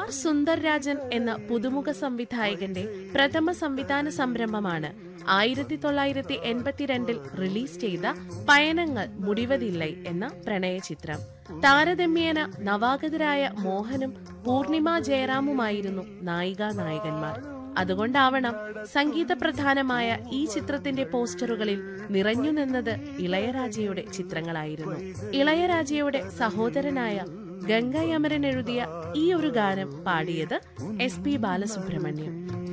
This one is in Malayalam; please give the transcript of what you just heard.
ആർ സുന്ദർരാജൻ എന്ന പുതുമുഖ സംവിധായകന്റെ പ്രഥമ സംവിധാന സംരംഭമാണ് ആയിരത്തി തൊള്ളായിരത്തി എൺപത്തിരണ്ടിൽ റിലീസ് ചെയ്ത പയനങ്ങൾ മുടിവതില്ലൈ എന്ന പ്രണയ ചിത്രം താരതമ്യേന നവാഗതരായ മോഹനും പൂർണിമ ജയറാമുമായിരുന്നു നായികാ നായകന്മാർ അതുകൊണ്ടാവണം സംഗീതപ്രധാനമായ ഈ ചിത്രത്തിന്റെ പോസ്റ്ററുകളിൽ നിറഞ്ഞു നിന്നത് ഇളയരാജയുടെ ചിത്രങ്ങളായിരുന്നു ഇളയരാജയുടെ സഹോദരനായ ഗംഗായമരൻ എഴുതിയ ഈ ഒരു ഗാനം പാടിയത് എസ് പി ബാലസുബ്രഹ്മണ്യം